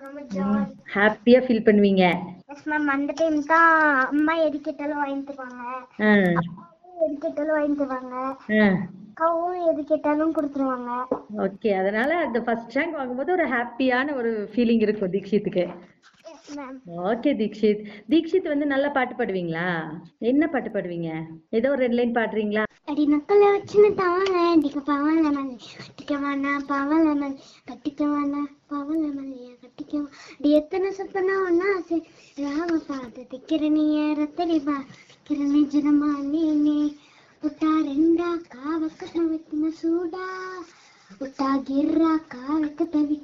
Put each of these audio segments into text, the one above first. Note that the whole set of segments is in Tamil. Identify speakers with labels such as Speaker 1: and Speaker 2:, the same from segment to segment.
Speaker 1: ரொம்ப ஜாலி
Speaker 2: ஹாப்பியா ஃபீல் பண்ணுவீங்க
Speaker 1: எஸ் மேம் அந்த டைம் தான் அம்மா எது கேட்டாலும் வாங்கி தருவாங்க
Speaker 2: ஆ,
Speaker 1: அப்பாவும் எது கேட்டாலும் வாங்கி தருவாங்க
Speaker 2: ஆ.
Speaker 1: அக்காவும் எது கேட்டாலும் கொடுத்துருவாங்க
Speaker 2: ஓகே அதனால அந்த ஃபர்ஸ்ட் ரேங்க் வாங்கும்போது ஒரு ஹாப்பியான ஒரு ஃபீலிங் இருக்கும் தீக்ஷித்துக்கு
Speaker 1: yes ma'am
Speaker 2: okay Dikshit Dikshit வந்து நல்லா பாட்டு பாடுவீங்களா என்ன பாட்டு பாடுவீங்க ஏதோ ஒரு ரெண்டு லைன் பாடுறீங்களா
Speaker 1: அடி நக்கல வச்சுன்னு தாங்க டிக்க பவல மல்லி கட்டிக்க வேணா பவல மல்லி கட்டிக்க வேணா பவல மல்லிய கட்டிக்க வா- அடி எத்தனை சொப்பனா ஒன்னா ஆசை ராவ பார்த்து திக்கிற நீ ரத்தடி பா திக்கிற நிஜமா நீ புட்டா ரெண்டா காவக்க தவிக்கின சூடா புட்டா கிர்ரா காவக்க தவி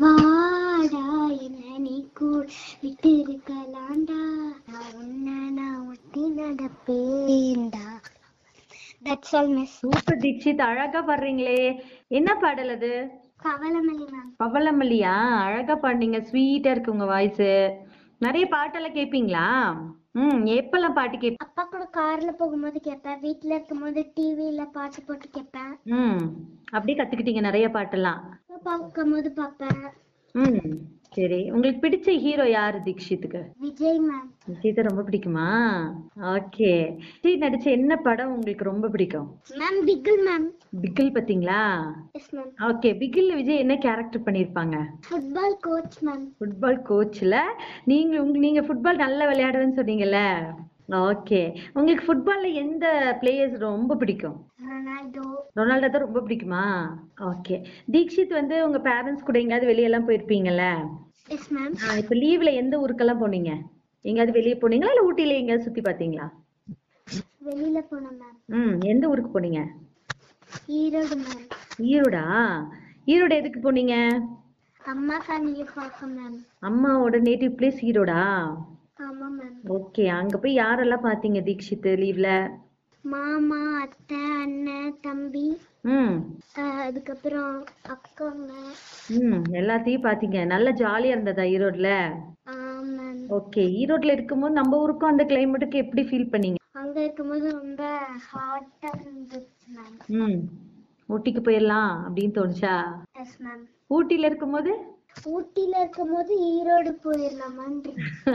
Speaker 1: வாடா என்ன நீ கூட விட்டு இருக்கலாண்டா நான் உன்னை நான் ஒட்டி நடப்பேன்டா that's all miss
Speaker 2: super Dikshit அழகா பாடுறீங்களே என்ன பாடல் அது
Speaker 1: கவலமல்லி மேம்
Speaker 2: பவளமல்லியா அழகா பாடுனீங்க ஸ்வீட்டா இருக்கு உங்க வாய்ஸ் நிறைய பாட்டெல்லாம் கேப்பீங்களா ம் எப்பெல்லாம் பாட்டு கேப்
Speaker 1: அப்பா கூட கார்ல போகும்போது கேட்பேன் வீட்ல இருக்கும்போது டிவில பாட்டு போட்டு கேட்பேன்
Speaker 2: ம் அப்படியே கத்துக்கிட்டீங்க நிறைய பாட்டெல்லாம்
Speaker 1: பார்க்கும்போது பார்ப்பேன்
Speaker 2: ம் சரி உங்களுக்கு பிடிச்ச ஹீரோ யாரு தீக்ஷித்துக்கு
Speaker 1: விஜய் மேம்
Speaker 2: விஜய் தான் ரொம்ப பிடிக்குமா ஓகே விஜய் நடிச்ச என்ன படம் உங்களுக்கு ரொம்ப பிடிக்கும்
Speaker 1: மேம் பிகில் மேம்
Speaker 2: பிகில் பாத்தீங்களா
Speaker 1: எஸ் மேம்
Speaker 2: ஓகே பிகில்ல விஜய் என்ன கேரக்டர் பண்ணிருப்பாங்க
Speaker 1: ஃபுட்பால் கோச் மேம்
Speaker 2: ஃபுட்பால் கோச்ல நீங்க உங்க நீங்க ஃபுட்பால் நல்லா விளையாடுவேன்னு சொன்னீங்கல்ல ஓகே உங்களுக்கு ஃபுட்பால்ல எந்த பிளேயர்ஸ் ரொம்ப பிடிக்கும்
Speaker 1: ரொனால்டோ
Speaker 2: ரொனால்டோ தான் ரொம்ப பிடிக்குமா ஓகே தீக்ஷித் வந்து உங்க பேரண்ட்ஸ் கூட எங்கேயாவது வெளியெல்லாம் போயிருப்பீங்கல்ல
Speaker 1: எஸ் மேம்
Speaker 2: ஆ, இப்ப லீவ்ல எந்த ஊருக்கெல்லாம் போனீங்க எங்கேயாவது வெளியே போனீங்களா இல்ல ஊட்டியில எங்கேயாவது சுத்தி பாத்தீங்களா
Speaker 1: வெளியில போனோம் மேம்
Speaker 2: ம் எந்த ஊருக்கு போனீங்க
Speaker 1: ஈரோடு மேம்
Speaker 2: ஈரோடா ஈரோடு எதுக்கு போனீங்க
Speaker 1: அம்மா ஃபேமிலி பார்க்க மேம்
Speaker 2: அம்மாவோட நேட்டிவ் பிளேஸ் ஈரோடா
Speaker 1: ஆமா மேம்
Speaker 2: ஓகே அங்க போய் யாரெல்லாம் பாத்தீங்க தீக்ஷித் லீவ்ல
Speaker 1: மாமா அத்தை அண்ணன் தம்பி
Speaker 2: ம்
Speaker 1: அஹ் அதுக்கப்புறம் அக்காங்க
Speaker 2: ம் எல்லாத்தையும் பாத்தீங்க நல்லா ஜாலியா இருந்ததா ஈரோட்ல
Speaker 1: மேம்
Speaker 2: ஓகே ஈரோட்ல இருக்கும்போது நம்ம ஊருக்கும் அந்த கிளைமேட்டுக்கு எப்படி ஃபீல் பண்ணீங்க
Speaker 1: அங்க இருக்கும்போது ரொம்ப ஹாட்டா இருந்துச்சு மேம்
Speaker 2: ம் ஊட்டிக்கு போயிடலாம் அப்படின்னு தோணுச்சா
Speaker 1: எஸ் மேம்
Speaker 2: ஊட்டில இருக்கும்போது
Speaker 1: ஊட்டில இருக்கும்போது ஈரோடு போயிடலாமான்னு இருக்கு.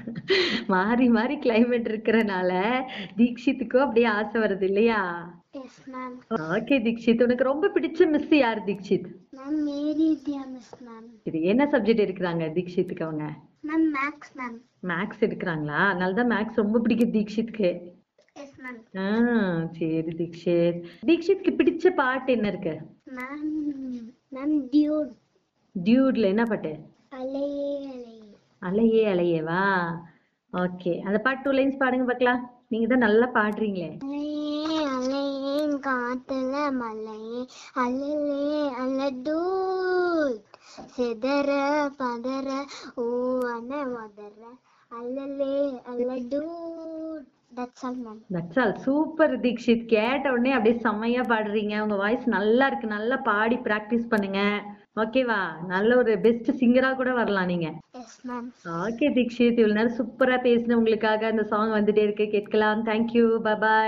Speaker 2: மாறி மாறி கிளைமேட் இருக்கறனால தீக்ஷித்துக்கும் அப்படியே ஆசை வருது இல்லையா
Speaker 1: எஸ் மேம்
Speaker 2: ஓகே தீக்ஷித் உனக்கு ரொம்ப பிடிச்ச மிஸ் யார் Dikshit
Speaker 1: ma'am Mary Vidya miss ma'am
Speaker 2: சரி என்ன சப்ஜெக்ட் எடுக்கிறாங்க தீக்ஷித்துக்கு அவங்க
Speaker 1: மேம் மேக்ஸ் மேம்
Speaker 2: மேக்ஸ் எடுக்கிறாங்களா அதனால தான் மேக்ஸ் ரொம்ப பிடிக்கும் தீக்ஷித்க்கு
Speaker 1: எஸ் மேம்
Speaker 2: ஆ சரி தீக்ஷித் தீக்ஷித்க்கு பிடிச்ச பாட்டு என்ன இருக்கு
Speaker 1: மேம் மேம் டியூட்
Speaker 2: டியூட்ல என்ன பாட்டு
Speaker 1: அலையே அலையே
Speaker 2: அலையே அலையேவா ஓகே அந்த பாட்டு டூ லைன்ஸ் பாடுங்க பார்க்கலாம் நீங்க தான் நல்லா பாடுறீங்களே
Speaker 1: அலையே அலையே காத்துல மலையே அலலே அலடூட் சிதற பதற ஊவன மதற அலலே அலடூட் that's all ma'am
Speaker 2: that's all super Dikshit கேட்ட உடனே அப்படியே செம்மையா பாடுறீங்க உங்க வாய்ஸ் நல்லா இருக்கு நல்லா பாடி பிராக்டிஸ் பண்ணுங்க ஓகேவா நல்ல ஒரு பெஸ்ட் சிங்கரா கூட வரலாம் நீங்க
Speaker 1: எஸ் மேம்
Speaker 2: ஓகே தீக்ஷித் இவ்வளவு நேரம் சூப்பரா பேசின உங்களுக்காக அந்த சாங் வந்துட்டே இருக்கு கேட்கலாம் தேங்க்யூ பாய்